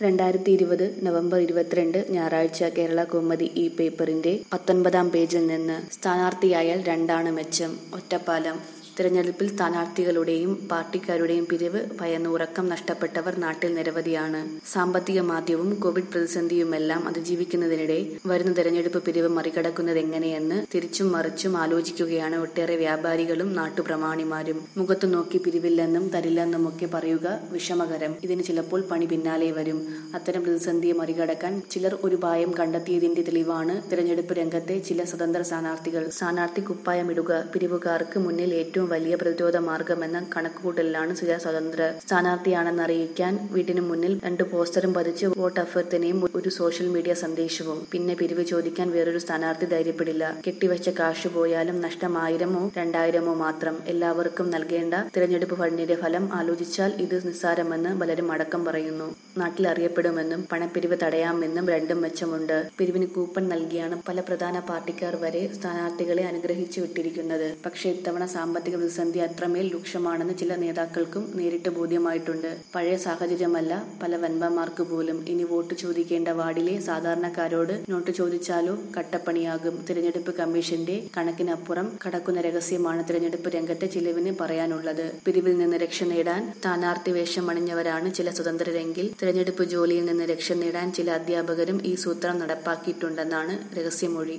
രണ്ടായിരത്തി ഇരുപത് നവംബർ ഇരുപത്തിരണ്ട് ഞായറാഴ്ച കേരള കൗമുദി ഈ പേപ്പറിന്റെ പത്തൊൻപതാം പേജിൽ നിന്ന് സ്ഥാനാർത്ഥിയായാൽ രണ്ടാണ് മെച്ചം ഒറ്റപ്പാലം തിരഞ്ഞെടുപ്പിൽ സ്ഥാനാർത്ഥികളുടെയും പാർട്ടിക്കാരുടെയും പിരിവ് ഭയന്ന് ഉറക്കം നഷ്ടപ്പെട്ടവർ നാട്ടിൽ നിരവധിയാണ് സാമ്പത്തിക മാന്ദ്യവും കോവിഡ് പ്രതിസന്ധിയുമെല്ലാം അതിജീവിക്കുന്നതിനിടെ വരുന്ന തെരഞ്ഞെടുപ്പ് പിരിവ് മറികടക്കുന്നത് എങ്ങനെയെന്ന് തിരിച്ചും മറിച്ചും ആലോചിക്കുകയാണ് ഒട്ടേറെ വ്യാപാരികളും നാട്ടുപ്രമാണിമാരും മുഖത്തു നോക്കി പിരിവില്ലെന്നും തരില്ലെന്നുമൊക്കെ പറയുക വിഷമകരം ഇതിന് ചിലപ്പോൾ പണി പിന്നാലെ വരും അത്തരം പ്രതിസന്ധിയെ മറികടക്കാൻ ചിലർ ഒരു പായം കണ്ടെത്തിയതിന്റെ തെളിവാണ് തിരഞ്ഞെടുപ്പ് രംഗത്തെ ചില സ്വതന്ത്ര സ്ഥാനാർത്ഥികൾ സ്ഥാനാർത്ഥി കുപ്പായമിടുക പിരിവുകാർക്ക് മുന്നിൽ ഏറ്റവും വലിയ പ്രതിരോധ മാർഗമെന്ന കണക്കുകൂട്ടലിലാണ് ചില സ്വതന്ത്ര സ്ഥാനാർത്ഥിയാണെന്ന് അറിയിക്കാൻ വീട്ടിന് മുന്നിൽ രണ്ട് പോസ്റ്ററും പതിച്ച് വോട്ട് അഭ്യർത്ഥനയും ഒരു സോഷ്യൽ മീഡിയ സന്ദേശവും പിന്നെ പിരിവ് ചോദിക്കാൻ വേറൊരു സ്ഥാനാർത്ഥി ധൈര്യപ്പെടില്ല കെട്ടിവെച്ച കാശ് പോയാലും നഷ്ടം ആയിരമോ രണ്ടായിരമോ മാത്രം എല്ലാവർക്കും നൽകേണ്ട തിരഞ്ഞെടുപ്പ് ഫണ്ടിന്റെ ഫലം ആലോചിച്ചാൽ ഇത് നിസ്സാരമെന്ന് പലരും അടക്കം പറയുന്നു നാട്ടിൽ അറിയപ്പെടുമെന്നും പണപ്പിരിവ് തടയാമെന്നും രണ്ടും മെച്ചമുണ്ട് പിരിവിന് കൂപ്പൺ നൽകിയാണ് പല പ്രധാന പാർട്ടിക്കാർ വരെ സ്ഥാനാർത്ഥികളെ അനുഗ്രഹിച്ചു വിട്ടിരിക്കുന്നത് പക്ഷേ ഇത്തവണ സാമ്പത്തിക പ്രതിസന്ധി അത്രമേൽ രൂക്ഷമാണെന്ന് ചില നേതാക്കൾക്കും നേരിട്ട് ബോധ്യമായിട്ടുണ്ട് പഴയ സാഹചര്യമല്ല പല വൻപന്മാർക്ക് പോലും ഇനി വോട്ട് ചോദിക്കേണ്ട വാർഡിലെ സാധാരണക്കാരോട് നോട്ട് ചോദിച്ചാലോ കട്ടപ്പണിയാകും തിരഞ്ഞെടുപ്പ് കമ്മീഷന്റെ കണക്കിനപ്പുറം കടക്കുന്ന രഹസ്യമാണ് തിരഞ്ഞെടുപ്പ് രംഗത്തെ ചിലവിന് പറയാനുള്ളത് പിരിവിൽ നിന്ന് രക്ഷ നേടാൻ സ്ഥാനാർത്ഥി വേഷം അണിഞ്ഞവരാണ് ചില സ്വതന്ത്രരെങ്കിൽ തിരഞ്ഞെടുപ്പ് ജോലിയിൽ നിന്ന് രക്ഷ നേടാൻ ചില അധ്യാപകരും ഈ സൂത്രം നടപ്പാക്കിയിട്ടുണ്ടെന്നാണ് രഹസ്യമൊഴി